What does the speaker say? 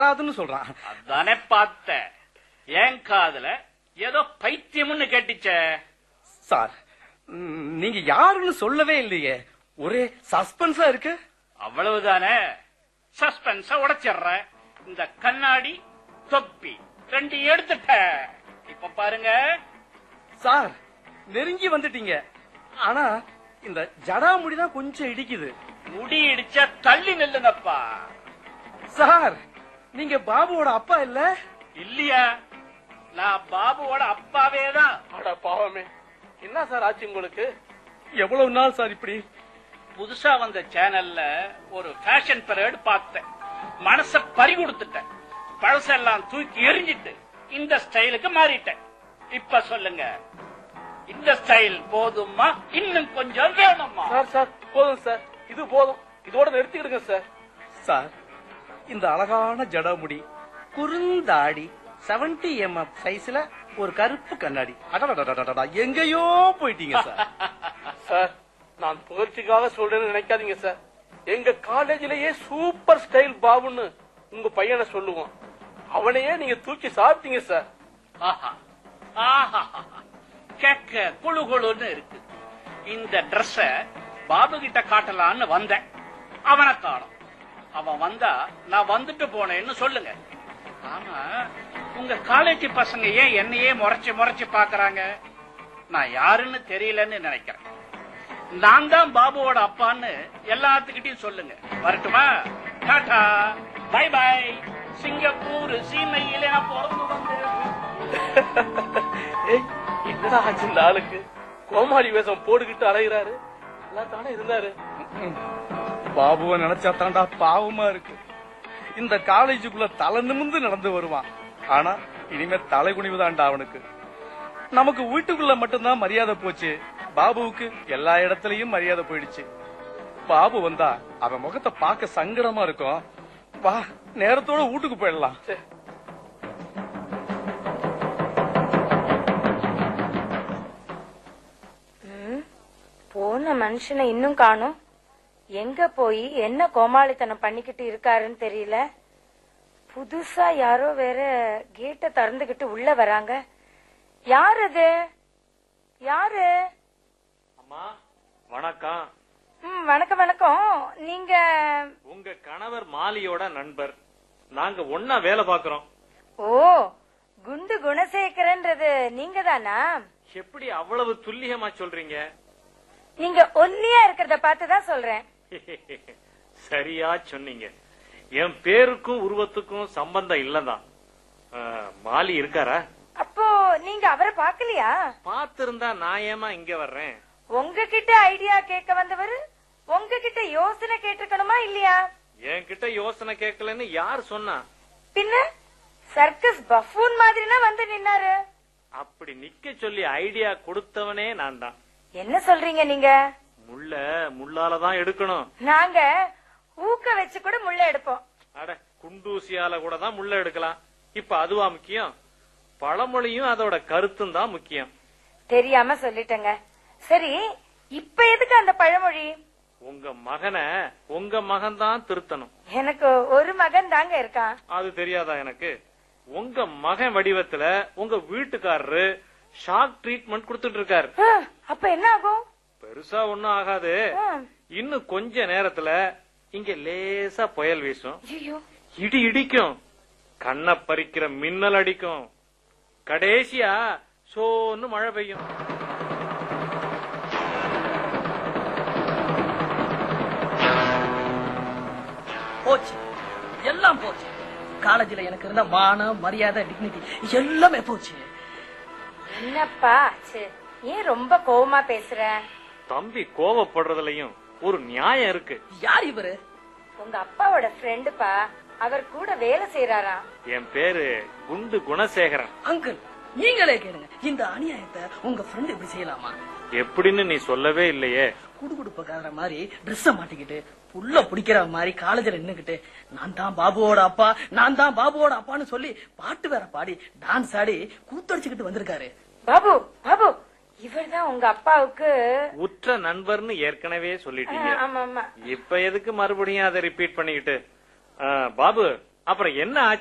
வராதுன்னு சொல்றான் அதானே பார்த்தேன் என் காதுல ஏதோ பைத்தியம்னு கேட்டுச்சே சார் ம், நீங்க யாருன்னு சொல்லவே இல்லையே ஒரே சஸ்பென்ஸா இருக்கு அவ்வளவுதானே சஸ்பென்ஸ உடைச்சிடுறேன் இந்த கண்ணாடி தொப்பி ரெண்டு எடுத்துட்ட இப்ப பாருங்க சார் நெருங்கி வந்துட்டீங்க ஆனா இந்த ஜடாமுடி தான் கொஞ்சம் இடிக்குது முடி இடிச்சா தள்ளி நில்லுங்கப்பா சார் நீங்க பாபுவோட அப்பா இல்ல இல்லையா நான் பாபுவோட அப்பாவே தான் அட பாவமே என்ன சார் ஆச்சு உங்களுக்கு எவ்வளவு நாள் சார் இப்படி புதுசா வந்த சேனல்ல ஒரு ஃபேஷன் பரேட் பார்த்தேன் மனச பறி கொடுத்துட்டேன் பழசெல்லாம் தூக்கி எறிஞ்சிட்டு இந்த ஸ்டைலுக்கு மாறிட்டேன் இப்ப சொல்லுங்க இந்த ஸ்டைல் போதுமா இன்னும் கொஞ்சம் வேணுமா சார் சார் போதும் சார் இது போதும் இதோட நிறுத்திக்கிடுங்க சார் சார் இந்த அழகான ஜடாமுடி குறுந்தாடி 70 எம்எம் சைஸ்ல ஒரு கருப்பு கண்ணாடி அடடடடடடா, எங்கேயோ போயிட்டீங்க சார் சார் நான் புகழ்ச்சிக்காக சொல்றேன்னு நினைக்காதீங்க சார் எங்க காலேஜிலேயே சூப்பர் ஸ்டைல் பாபுன்னு உங்க பையனை சொல்லுவோம் அவனையே நீங்க தூக்கி சாப்பிட்டீங்க சார் ஆஹா ஆஹா கேட்க குழு குழுன்னு இருக்கு இந்த Dress பாபு கிட்ட காட்டலான்னு வந்தேன் அவனை காணோம் அவன் வந்தா நான் வந்துட்டு போனேன்னு சொல்லுங்க ஆமா உங்க காலேஜ் பசங்க ஏன் என்னையே முறைச்சு முறைச்சு பாக்குறாங்க நான் யாருன்னு தெரியலன்னு நினைக்கிறேன் நான் தான் பாபுவோட அப்பான்னு எல்லாத்துக்கிட்டையும் சொல்லுங்க வரட்டுமா டாடா பை பை சிங்கப்பூர் சீமையிலே நான் பிறந்து வந்தேன் ஏய் என்னடா ஆச்சு இந்த ஆளுக்கு கோமாளி வேஷம் போட்டுக்கிட்டு அலைகிறாரு நல்லா தானே இருந்தாரு பாபுவை நினைச்சா தாண்டா பாவமா இருக்கு இந்த காலேஜுக்குள்ள தலை நிமிந்து நடந்து வருவான் ஆனா இனிமே தலை குனிவுதான்டா அவனுக்கு நமக்கு வீட்டுக்குள்ள மட்டும்தான் மரியாதை போச்சு பாபுவுக்கு எல்லா இடத்துலயும் மரியாதை போயிடுச்சு பாபு வந்தா அவன் முகத்தை பார்க்க சங்கடமா இருக்கும் வா நேரத்தோட வீட்டுக்கு போயிடலாம் சரி போன மனுஷனை இன்னும் காணும் எங்க போய் என்ன கோமாளித்தனம் பண்ணிக்கிட்டு இருக்காருன்னு தெரியல புதுசா யாரோ வேற கேட்ட திறந்துகிட்டு உள்ள வராங்க யார் அது யாரு அம்மா வணக்கம் ம் வணக்கம் வணக்கம் நீங்க உங்க கணவர் மாலியோட நண்பர் நாங்க ஒன்னா வேலை பாக்குறோம் ஓ குண்டு குணசேகரன்றது நீங்க தானா எப்படி அவ்வளவு துல்லியமா சொல்றீங்க நீங்க ஒல்லியா இருக்கிறத பார்த்துதான் சொல்றேன் சரியா சொன்னீங்க என் பேருக்கும் உருவத்துக்கும் சம்பந்தம் இல்லதான் ஆ, மாலி இருக்காரா அப்போ நீங்க அவரை பார்க்கலையா பாத்திருந்தா நான் ஏமா இங்க வர்றேன் உங்ககிட்ட ஐடியா கேட்க வந்தவர் உங்ககிட்ட யோசனை கேட்டிருக்கணுமா இல்லையா என்கிட்ட யோசனை கேட்கலன்னு யார் சொன்னா பின்ன சர்க்கஸ் பஃபூன் மாதிரினா வந்து நின்னாரு அப்படி நிக்க சொல்லி ஐடியா கொடுத்தவனே நான் தான் என்ன சொல்றீங்க நீங்க முள்ள முள்ளாலதான் எடுக்கணும் நாங்க ஊக்க வச்சு கூட முள்ள எடுப்போம் அட குண்டூசியால கூட தான் முள்ள எடுக்கலாம் இப்ப அதுவா முக்கியம் பழமொழியும் அதோட கருத்தும் தான் முக்கியம் தெரியாம சொல்லிட்டேங்க சரி இப்ப எதுக்கு அந்த பழமொழி உங்க மகனை உங்க மகன் தான் திருத்தணும் எனக்கு ஒரு மகன் தாங்க இருக்கான் அது தெரியாதா எனக்கு உங்க மகன் வடிவத்துல உங்க வீட்டுக்காரரு ஷாக் ட்ரீட்மெண்ட் கொடுத்துட்டு இருக்காரு ஆ, அப்ப என்ன ஆகும் பெருசா ஒண்ணும் ஆகாது ஆ, இன்னும் கொஞ்ச நேரத்துல இங்க லேசா புயல் வீசும் ஐயோ இடி இடிக்கும் கண்ணை பறிக்கிற மின்னல் அடிக்கும் கடைசியா சோன்னு மழை பெய்யும் போச்சு எல்லாம் போச்சு காலேஜ்ல எனக்கு இருந்த மானம் மரியாதை டிக்னிட்டி எல்லாமே போச்சு என்னப்பா ஆச்சு ஏன் ரொம்ப கோவமா பேசுற தம்பி கோவப்படுறதுலயும் ஒரு நியாயம் இருக்கு யார் இவரு உங்க அப்பாவோட ஃப்ரெண்டுப்பா அவர் கூட வேலை செய்யறாராம் என் பேரு குண்டு குணசேகரன் அங்கிள் நீங்களே கேளுங்க இந்த அநியாயத்தை உங்க ஃப்ரெண்ட் இப்படி செய்யலாமா எப்படின்னு நீ சொல்லவே இல்லையே குடுகுடுப்பக்கார மாதிரி ட்ரெஸ்ஸ மாட்டிக்கிட்டு புல்ல பிடிக்கிற மாதிரி காலேஜ்ல நின்னுக்கிட்டு நான் தான் பாபுவோட அப்பா நான் தான் பாபுவோட அப்பான்னு சொல்லி பாட்டு வேற பாடி டான்ஸ் ஆடி கூத்தடிச்சுக்கிட்டு வந்திருக்காரு பாபு பாபு இவர்தான் உங்க அப்பாவுக்கு உற்ற நண்பர்னு ஏற்கனவே ஆ, சொல்லிட்டீங்க ஆமா ஆமா இப்ப எதுக்கு மறுபடியும் அதை ரிப்பீட் பண்ணிக்கிட்டு ஆ, பாபு அப்புறம் என்ன ஆச்சு